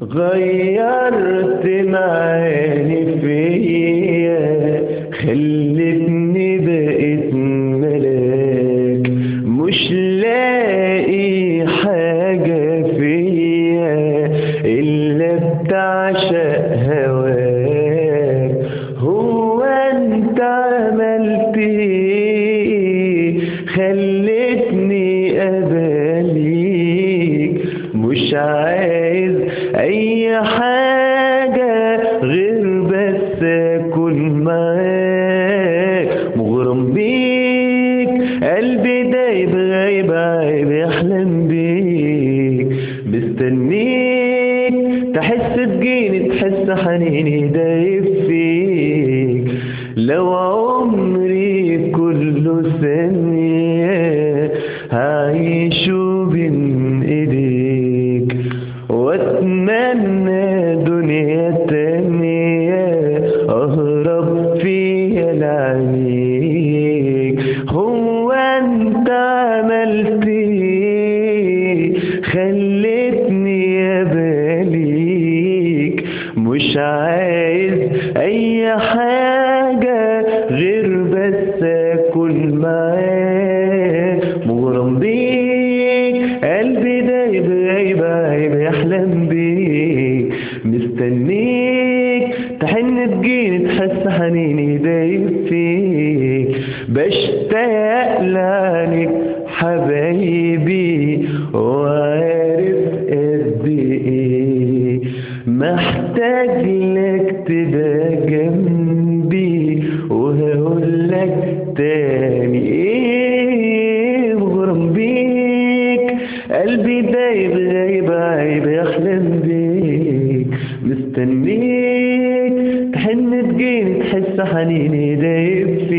غيرت معاني فيا خلتني بقيت ملاك مش لاقي حاجة فيا إلا بتعشق هواك هو أنت عملت إيه خلتني أباليك مش عايز أي حاجة غير بس أكون معاك مغرم بيك قلبي دايب غايب عايب يحلم بيك مستنيك تحس بجيني تحس حنيني دايب فيك لو عمري كله ثانية هعيشه بين ايديك واتمنى دنيا تانية اهرب فيها لعينيك هو انت عملت ايه خلتني اباليك مش عايز اي حاجة غير بس اكون معاك مغرم بيك قلبي دايب غايب عايب يحلم بيك مستنيك تحن تجيني تحس حنيني دايب فيك بشتاق لعنك حبايبي وعارف قد ايه محتاج لك تبقى جنبي وهقول لك تاني ايه مغرم بيك قلبي دايب غايب عايب يحلم بيك مستنيك تحن تجيني تحس حنيني دايب